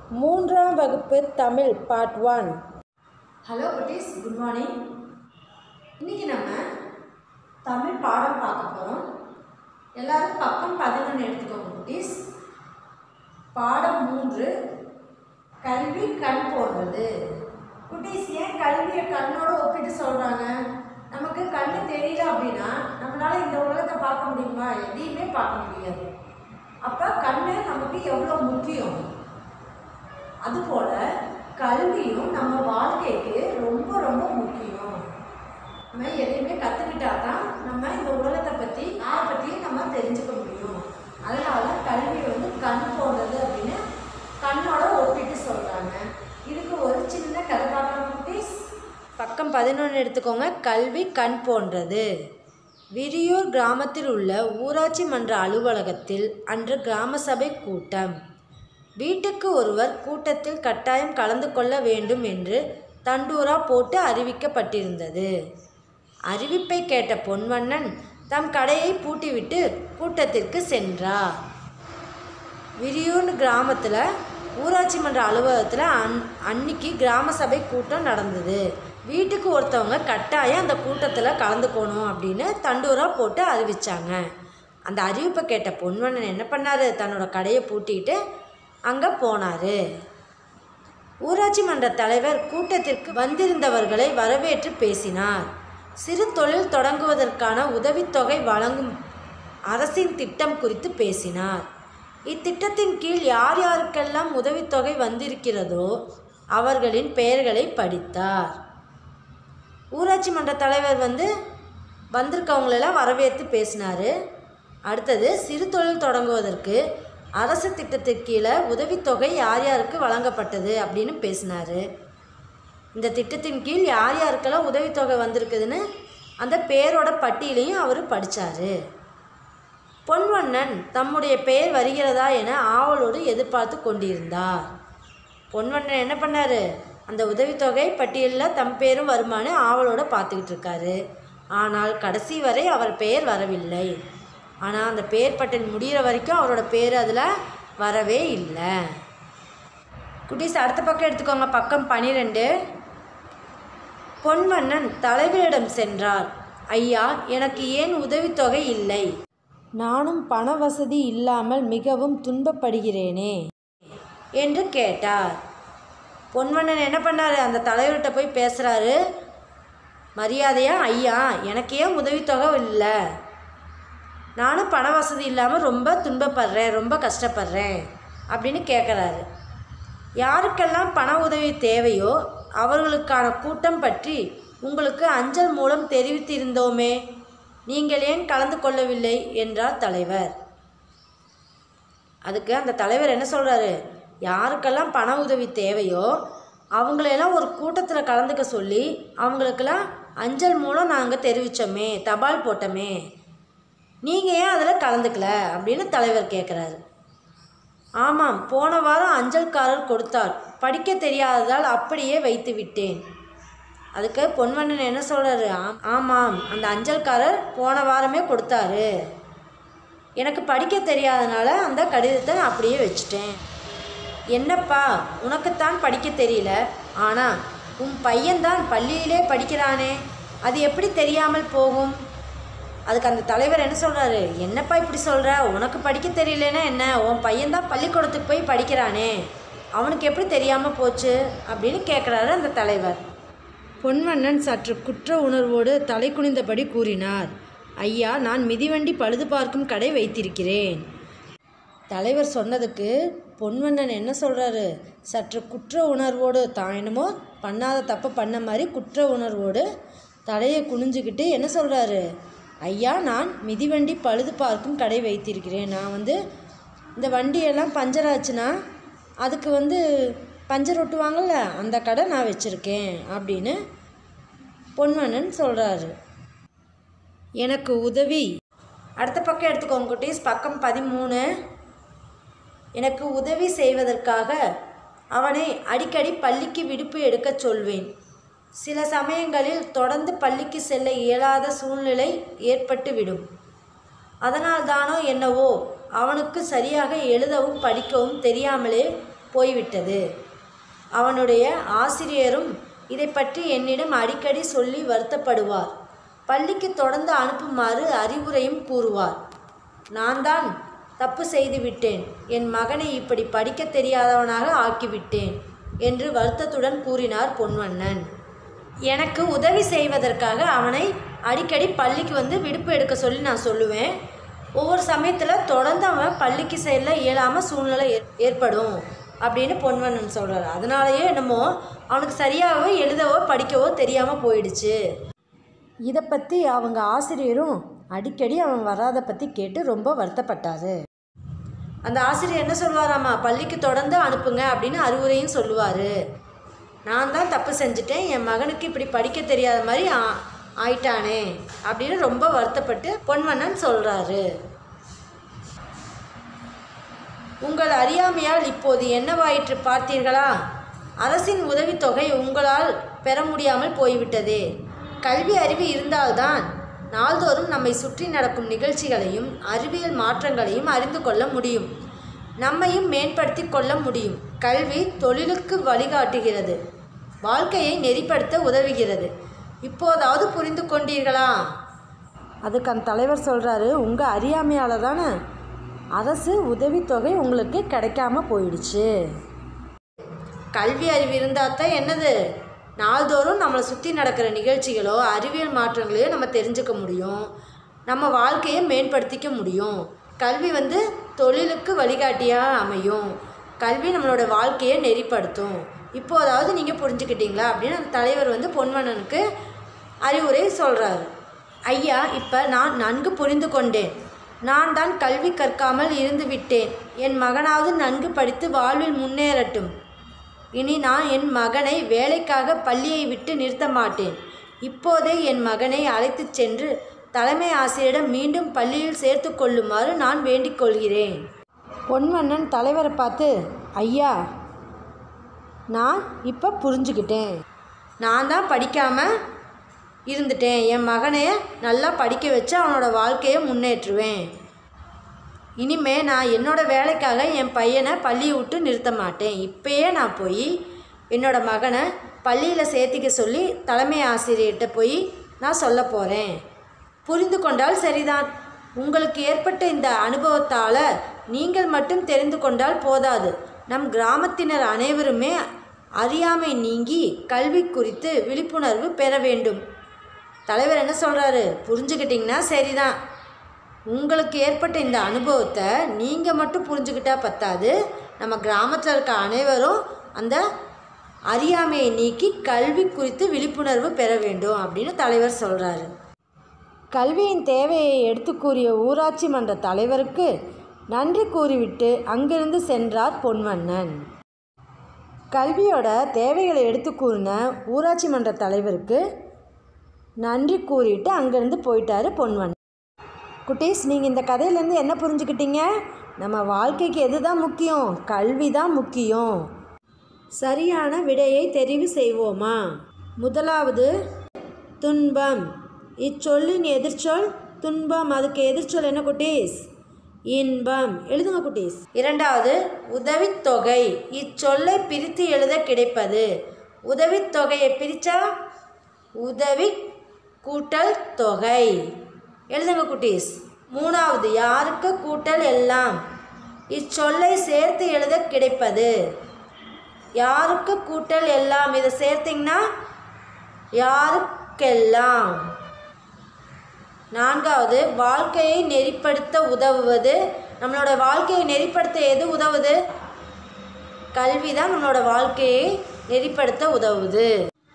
மூன்றாம் வகுப்பு Tamil part one hello குட்டீஸ் குட் மார்னிங் இன்றைக்கி நம்ம தமிழ் பாடம் பார்க்க போகிறோம் எல்லாரும் பக்கம் பதினொன்று எடுத்துக்கோங்க குட்டீஸ் பாடம் மூன்று கல்வி கண் போன்றது குட்டீஸ் ஏன் கல்வியை கண்ணோட ஒப்பிட்டு சொல்கிறாங்க நமக்கு கண் தெரியல அப்படின்னா நம்மளால் இந்த உலகத்தை பார்க்க முடியுமா எதையுமே பார்க்க முடியாது அப்போ கண்ணு நமக்கு எவ்வளோ முக்கியம் அதுபோல் கல்வியும் நம்ம வாழ்க்கைக்கு ரொம்ப ரொம்ப முக்கியம் நம்ம எதையுமே கற்றுக்கிட்டா தான் நம்ம இந்த உலகத்தை பற்றி யாரை பற்றியும் நம்ம தெரிஞ்சுக்க முடியும் அதனால கல்வி வந்து கண் போன்றது அப்படின்னு கண்ணோட ஒப்பிட்டு சொல்கிறாங்க இதுக்கு ஒரு சின்ன கதை பார்க்கலாம் குட்டீஸ் பக்கம் பதினொன்று எடுத்துக்கோங்க கல்வி கண் போன்றது விரியூர் கிராமத்தில் உள்ள ஊராட்சி மன்ற அலுவலகத்தில் அன்று கிராம சபை கூட்டம் வீட்டுக்கு ஒருவர் கூட்டத்தில் கட்டாயம் கலந்து கொள்ள வேண்டும் என்று தண்டூரா போட்டு அறிவிக்கப்பட்டிருந்தது அறிவிப்பை கேட்ட பொன்வண்ணன் தம் கடையை பூட்டிவிட்டு கூட்டத்திற்கு சென்றார் விரியூர்னு கிராமத்தில் ஊராட்சி மன்ற அலுவலகத்தில் அன் அன்னைக்கு கிராம சபை கூட்டம் நடந்தது வீட்டுக்கு ஒருத்தவங்க கட்டாயம் அந்த கூட்டத்தில் கலந்துக்கணும் அப்படின்னு தண்டூரா போட்டு அறிவிச்சாங்க அந்த அறிவிப்பை கேட்ட பொன்வண்ணன் என்ன பண்ணார் தன்னோட கடையை பூட்டிட்டு அங்கே போனார் ஊராட்சி மன்ற தலைவர் கூட்டத்திற்கு வந்திருந்தவர்களை வரவேற்று பேசினார் சிறு தொழில் தொடங்குவதற்கான உதவித்தொகை வழங்கும் அரசின் திட்டம் குறித்து பேசினார் இத்திட்டத்தின் கீழ் யார் யாருக்கெல்லாம் உதவித்தொகை வந்திருக்கிறதோ அவர்களின் பெயர்களை படித்தார் ஊராட்சி மன்ற தலைவர் வந்து வந்திருக்கவங்களெல்லாம் வரவேற்று பேசினார் அடுத்தது சிறு தொழில் தொடங்குவதற்கு அரசு திட்டத்திற்கு கீழே உதவித்தொகை யார் யாருக்கு வழங்கப்பட்டது அப்படின்னு பேசினார் இந்த திட்டத்தின் கீழ் யார் யாருக்கெல்லாம் உதவித்தொகை வந்திருக்குதுன்னு அந்த பேரோட பட்டியலையும் அவர் படித்தார் பொன்வண்ணன் தம்முடைய பெயர் வருகிறதா என ஆவலோடு எதிர்பார்த்து கொண்டிருந்தார் பொன்வண்ணன் என்ன பண்ணார் அந்த உதவித்தொகை பட்டியலில் தம் பேரும் வருமானு ஆவலோடு பார்த்துக்கிட்டு இருக்காரு ஆனால் கடைசி வரை அவர் பெயர் வரவில்லை ஆனால் அந்த பெயர் பட்டியல் முடிகிற வரைக்கும் அவரோட பேர் அதில் வரவே இல்லை குட்டீஸ் அடுத்த பக்கம் எடுத்துக்கோங்க பக்கம் பனிரெண்டு பொன்வண்ணன் தலைவரிடம் சென்றார் ஐயா எனக்கு ஏன் உதவித்தொகை இல்லை நானும் பண வசதி இல்லாமல் மிகவும் துன்பப்படுகிறேனே என்று கேட்டார் பொன்வண்ணன் என்ன பண்ணார் அந்த தலைவர்கிட்ட போய் பேசுகிறாரு மரியாதையா ஐயா எனக்கு ஏன் உதவித்தொகை இல்லை நானும் பண வசதி இல்லாமல் ரொம்ப துன்பப்படுறேன் ரொம்ப கஷ்டப்படுறேன் அப்படின்னு கேட்குறாரு யாருக்கெல்லாம் பண உதவி தேவையோ அவர்களுக்கான கூட்டம் பற்றி உங்களுக்கு அஞ்சல் மூலம் தெரிவித்திருந்தோமே நீங்கள் ஏன் கலந்து கொள்ளவில்லை என்றார் தலைவர் அதுக்கு அந்த தலைவர் என்ன சொல்கிறாரு யாருக்கெல்லாம் பண உதவி தேவையோ அவங்களையெல்லாம் ஒரு கூட்டத்தில் கலந்துக்க சொல்லி அவங்களுக்கெல்லாம் அஞ்சல் மூலம் நாங்கள் தெரிவித்தோமே தபால் போட்டோமே நீங்கள் ஏன் அதில் கலந்துக்கல அப்படின்னு தலைவர் கேட்குறாரு ஆமாம் போன வாரம் அஞ்சல்காரர் கொடுத்தார் படிக்க தெரியாததால் அப்படியே வைத்து விட்டேன் அதுக்கு பொன்வண்ணன் என்ன சொல்கிறாரு ஆமாம் அந்த அஞ்சல்காரர் போன வாரமே கொடுத்தாரு எனக்கு படிக்க தெரியாதனால அந்த கடிதத்தை நான் அப்படியே வச்சுட்டேன் என்னப்பா உனக்குத்தான் படிக்க தெரியல ஆனால் உன் பையன்தான் பள்ளியிலே படிக்கிறானே அது எப்படி தெரியாமல் போகும் அதுக்கு அந்த தலைவர் என்ன சொல்கிறாரு என்னப்பா இப்படி சொல்கிற உனக்கு படிக்க தெரியலன்னா என்ன உன் பையன்தான் பள்ளிக்கூடத்துக்கு போய் படிக்கிறானே அவனுக்கு எப்படி தெரியாமல் போச்சு அப்படின்னு கேட்குறாரு அந்த தலைவர் பொன்வண்ணன் சற்று குற்ற உணர்வோடு தலை குனிந்தபடி கூறினார் ஐயா நான் மிதிவண்டி பழுது பார்க்கும் கடை வைத்திருக்கிறேன் தலைவர் சொன்னதுக்கு பொன்வண்ணன் என்ன சொல்கிறாரு சற்று குற்ற உணர்வோடு தான் என்னமோ பண்ணாத தப்பை பண்ண மாதிரி குற்ற உணர்வோடு தலையை குனிஞ்சுக்கிட்டு என்ன சொல்கிறாரு ஐயா நான் மிதிவண்டி பழுது பார்க்கும் கடை வைத்திருக்கிறேன் நான் வந்து இந்த வண்டியெல்லாம் பஞ்சர் ஆச்சுன்னா அதுக்கு வந்து பஞ்சர் ஒட்டுவாங்கள்ல அந்த கடை நான் வச்சுருக்கேன் அப்படின்னு பொன்வண்ணன் சொல்கிறாரு எனக்கு உதவி அடுத்த பக்கம் எடுத்துக்கோங்க குட்டீஸ் பக்கம் பதிமூணு எனக்கு உதவி செய்வதற்காக அவனை அடிக்கடி பள்ளிக்கு விடுப்பு எடுக்கச் சொல்வேன் சில சமயங்களில் தொடர்ந்து பள்ளிக்கு செல்ல இயலாத சூழ்நிலை ஏற்பட்டுவிடும் அதனால் தானோ என்னவோ அவனுக்கு சரியாக எழுதவும் படிக்கவும் தெரியாமலே போய்விட்டது அவனுடைய ஆசிரியரும் இதை பற்றி என்னிடம் அடிக்கடி சொல்லி வருத்தப்படுவார் பள்ளிக்கு தொடர்ந்து அனுப்புமாறு அறிவுரையும் கூறுவார் நான் தான் தப்பு செய்து விட்டேன் என் மகனை இப்படி படிக்கத் தெரியாதவனாக ஆக்கிவிட்டேன் என்று வருத்தத்துடன் கூறினார் பொன்வண்ணன் எனக்கு உதவி செய்வதற்காக அவனை அடிக்கடி பள்ளிக்கு வந்து விடுப்பு எடுக்க சொல்லி நான் சொல்லுவேன் ஒவ்வொரு சமயத்தில் தொடர்ந்து அவன் பள்ளிக்கு செல்ல இயலாமல் சூழ்நிலை ஏற்- ஏற்படும் அப்படின்னு பொன்வண்ணன் சொல்கிறார் அதனாலயே என்னமோ அவனுக்கு சரியாகவோ எழுதவோ படிக்கவோ தெரியாமல் போயிடுச்சு இதை பற்றி அவங்க ஆசிரியரும் அடிக்கடி அவன் வராத பற்றி கேட்டு ரொம்ப வருத்தப்பட்டார் அந்த ஆசிரியர் என்ன சொல்வாராம்மா பள்ளிக்கு தொடர்ந்து அனுப்புங்க அப்படின்னு அறிவுரையும் சொல்லுவார் நான் தான் தப்பு செஞ்சுட்டேன் என் மகனுக்கு இப்படி படிக்க தெரியாத மாதிரி ஆ- ஆயிட்டானே அப்படின்னு ரொம்ப வருத்தப்பட்டு பொன்வண்ணன் சொல்கிறாரு உங்கள் அறியாமையால் இப்போது என்னவாயிற்று பார்த்தீர்களா அரசின் உதவித்தொகை உங்களால் பெற முடியாமல் போய்விட்டதே கல்வி அறிவு இருந்தால்தான் நாள்தோறும் நம்மை சுற்றி நடக்கும் நிகழ்ச்சிகளையும் அறிவியல் மாற்றங்களையும் அறிந்து கொள்ள முடியும் நம்மையும் மேம்படுத்தி கொள்ள முடியும் கல்வி தொழிலுக்கு வழிகாட்டுகிறது வாழ்க்கையை நெறிப்படுத்த உதவுகிறது இப்போதாவது புரிந்து கொண்டீர்களா அதுக்கு அந்த தலைவர் சொல்கிறாரு உங்கள் அறியாமையால் தானே அரசு உதவித்தொகை உங்களுக்கு கிடைக்காம போயிடுச்சு கல்வி அறிவு இருந்தால் தான் என்னது நாள்தோறும் நம்மளை சுற்றி நடக்கிற நிகழ்ச்சிகளோ அறிவியல் மாற்றங்களையோ நம்ம தெரிஞ்சுக்க முடியும் நம்ம வாழ்க்கையை மேம்படுத்திக்க முடியும் கல்வி வந்து தொழிலுக்கு வழிகாட்டியாக அமையும் கல்வி நம்மளோட வாழ்க்கையை நெறிப்படுத்தும் இப்போதாவது நீங்கள் புரிஞ்சுக்கிட்டீங்களா அப்படின்னு அந்த தலைவர் வந்து பொன்வண்ணனுக்கு அறிவுரை சொல்கிறாரு ஐயா இப்போ நான் நன்கு புரிந்து கொண்டேன் நான் தான் கல்வி கற்காமல் இருந்து விட்டேன் என் மகனாவது நன்கு படித்து வாழ்வில் முன்னேறட்டும் இனி நான் என் மகனை வேலைக்காக பள்ளியை விட்டு நிறுத்த மாட்டேன் இப்போதே என் மகனை அழைத்துச் சென்று தலைமை ஆசிரியரிடம் மீண்டும் பள்ளியில் சேர்த்து கொள்ளுமாறு நான் வேண்டிக் கொள்கிறேன் பொன்வண்ணன் தலைவரை பார்த்து ஐயா நான் இப்போ புரிஞ்சுக்கிட்டேன் நான் தான் படிக்காமல் இருந்துட்டேன் என் மகனை நல்லா படிக்க வச்சு அவனோட வாழ்க்கையை முன்னேற்றுவேன் இனிமே நான் என்னோட வேலைக்காக என் பையனை பள்ளியை விட்டு நிறுத்த மாட்டேன் இப்பயே நான் போய் என்னோட மகனை பள்ளியில் சேர்த்திக்க சொல்லி தலைமை ஆசிரியர்கிட்ட போய் நான் சொல்ல போகிறேன் புரிந்து கொண்டால் சரிதான் உங்களுக்கு ஏற்பட்ட இந்த அனுபவத்தால் நீங்கள் மட்டும் தெரிந்து கொண்டால் போதாது நம் கிராமத்தினர் அனைவருமே அறியாமை நீங்கி கல்வி குறித்து விழிப்புணர்வு பெற வேண்டும் தலைவர் என்ன சொல்கிறாரு புரிஞ்சுக்கிட்டிங்கன்னா சரிதான் உங்களுக்கு ஏற்பட்ட இந்த அனுபவத்தை நீங்கள் மட்டும் புரிஞ்சுக்கிட்டா பத்தாது நம்ம கிராமத்தில் இருக்க அனைவரும் அந்த அறியாமையை நீக்கி கல்வி குறித்து விழிப்புணர்வு பெற வேண்டும் அப்படின்னு தலைவர் சொல்கிறாரு கல்வியின் தேவையை எடுத்து கூறிய ஊராட்சி மன்ற தலைவருக்கு நன்றி கூறிவிட்டு அங்கிருந்து சென்றார் பொன்வண்ணன் கல்வியோட தேவைகளை எடுத்து கூறின ஊராட்சி மன்ற தலைவருக்கு நன்றி கூறிட்டு அங்கேருந்து போயிட்டாரு பொன்வண்ணன் குட்டீஸ் நீங்கள் இந்த கதையிலேருந்து என்ன புரிஞ்சுக்கிட்டீங்க நம்ம வாழ்க்கைக்கு எது தான் முக்கியம் கல்வி தான் முக்கியம் சரியான விடையை தெரிவு செய்வோமா முதலாவது துன்பம் இச்சொல்லின் எதிர்ச்சொல் துன்பம் அதுக்கு எதிர்ச்சொல் என்ன குட்டீஸ் இன்பம் எழுதுங்க குட்டீஸ் இரண்டாவது உதவித்தொகை இச்சொல்லை பிரித்து எழுத கிடைப்பது உதவித்தொகையை பிரித்தா உதவி கூட்டல் தொகை எழுதுங்க குட்டீஸ் மூணாவது யாருக்கு கூட்டல் எல்லாம் இச்சொல்லை சேர்த்து எழுத கிடைப்பது யாருக்கு கூட்டல் எல்லாம் இதை சேர்த்திங்கன்னா யாருக்கெல்லாம் நான்காவது வாழ்க்கையை நெறிப்படுத்த உதவுவது நம்மளோட வாழ்க்கையை நெறிப்படுத்த எது உதவுது கல்வி தான் நம்மளோட வாழ்க்கையை நெறிப்படுத்த உதவுது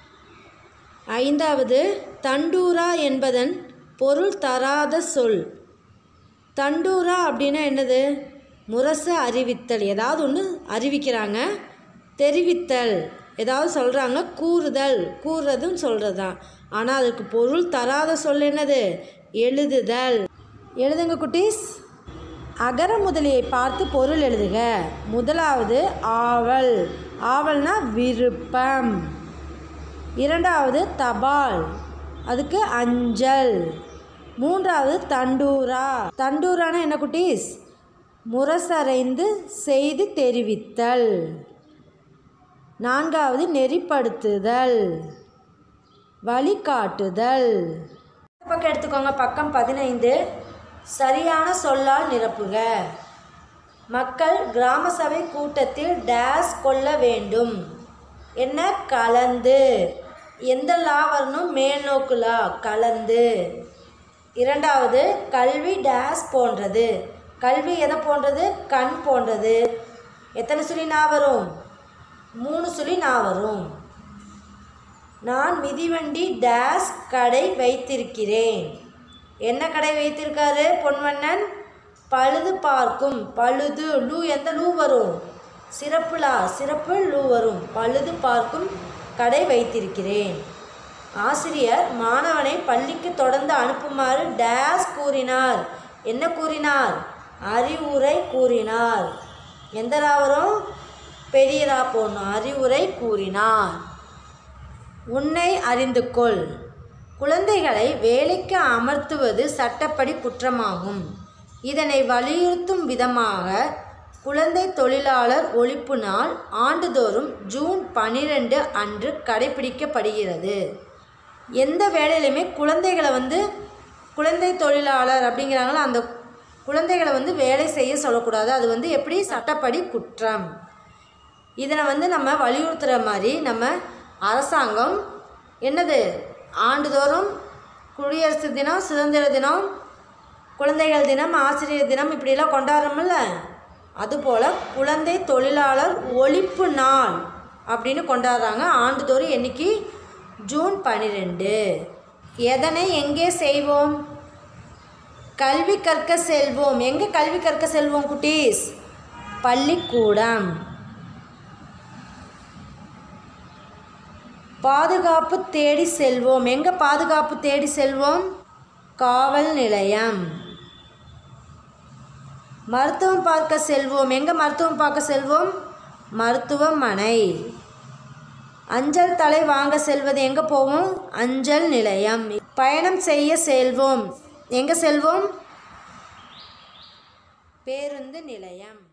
ஐந்தாவது தண்டூரா என்பதன் பொருள் தராத சொல் தண்டூரா அப்படின்னா என்னது முரசு அறிவித்தல் ஏதாவது ஒன்று அறிவிக்கிறாங்க தெரிவித்தல் ஏதாவது சொல்கிறாங்க கூறுதல் கூறுறதும் சொல்கிறது தான் ஆனால் அதுக்கு பொருள் தராத சொல் என்னது எழுதுதல் எழுதுங்க குட்டீஸ் அகர முதலியை பார்த்து பொருள் எழுதுக முதலாவது ஆவல் ஆவல்னா விருப்பம் இரண்டாவது தபால் அதுக்கு அஞ்சல் மூன்றாவது தண்டூரா தண்டூரானா என்ன குட்டீஸ் முரசறைந்து செய்தி தெரிவித்தல் நான்காவது நெறிப்படுத்துதல் வழிகாட்டுதல் பக்கம் எடுத்துக்கோங்க பக்கம் பதினைந்து சரியான சொல்லால் நிரப்புக மக்கள் கிராம சபை கூட்டத்தில் டேஸ் கொள்ள வேண்டும் என்ன கலந்து எந்த லா வரணும் மேல்நோக்கு லா கலந்து இரண்டாவது கல்வி டேஸ் போன்றது கல்வி எதை போன்றது கண் போன்றது எத்தனை சுழி நா வரும் மூணு சுழி நா வரும் நான் மிதிவண்டி டேஸ் கடை வைத்திருக்கிறேன் என்ன கடை வைத்திருக்காரு பொன்வண்ணன் பழுது பார்க்கும் பழுது லூ எந்த லூ வரும் சிறப்பு லா சிறப்பு லூ வரும் பழுது பார்க்கும் கடை வைத்திருக்கிறேன் ஆசிரியர் மாணவனை பள்ளிக்கு தொடர்ந்து அனுப்புமாறு டேஸ் கூறினார் என்ன கூறினார் அறிவுரை கூறினார் எந்த ரா வரும் பெரிய ரா போடணும் அறிவுரை கூறினார் உன்னை அறிந்து கொள் குழந்தைகளை வேலைக்கு அமர்த்துவது சட்டப்படி குற்றமாகும் இதனை வலியுறுத்தும் விதமாக குழந்தை தொழிலாளர் ஒழிப்பு நாள் ஆண்டுதோறும் ஜூன் பன்னிரெண்டு அன்று கடைபிடிக்கப்படுகிறது எந்த வேலையிலையுமே குழந்தைகளை வந்து குழந்தை தொழிலாளர் அப்படிங்கிறாங்களோ அந்த குழந்தைகளை வந்து வேலை செய்ய சொல்லக்கூடாது அது வந்து எப்படி சட்டப்படி குற்றம் இதனை வந்து நம்ம வலியுறுத்துகிற மாதிரி நம்ம அரசாங்கம் என்னது ஆண்டுதோறும் குடியரசு தினம் சுதந்திர தினம் குழந்தைகள் தினம் ஆசிரியர் தினம் இப்படிலாம் கொண்டாடுறோம்ல அதுபோல் குழந்தை தொழிலாளர் ஒழிப்பு நாள் அப்படின்னு கொண்டாடுறாங்க ஆண்டுதோறும் என்னைக்கு ஜூன் பன்னிரெண்டு எதனை எங்கே செய்வோம் கல்வி கற்க செல்வோம் எங்கே கல்வி கற்க செல்வோம் குட்டீஸ் பள்ளிக்கூடம் பாதுகாப்பு தேடி செல்வோம் எங்கே பாதுகாப்பு தேடி செல்வோம் காவல் நிலையம் மருத்துவம் பார்க்க செல்வோம் எங்கே மருத்துவம் பார்க்க செல்வோம் மருத்துவமனை அஞ்சல் தலை வாங்க செல்வது எங்கே போவோம் அஞ்சல் நிலையம் பயணம் செய்ய செல்வோம் எங்கே செல்வோம் பேருந்து நிலையம்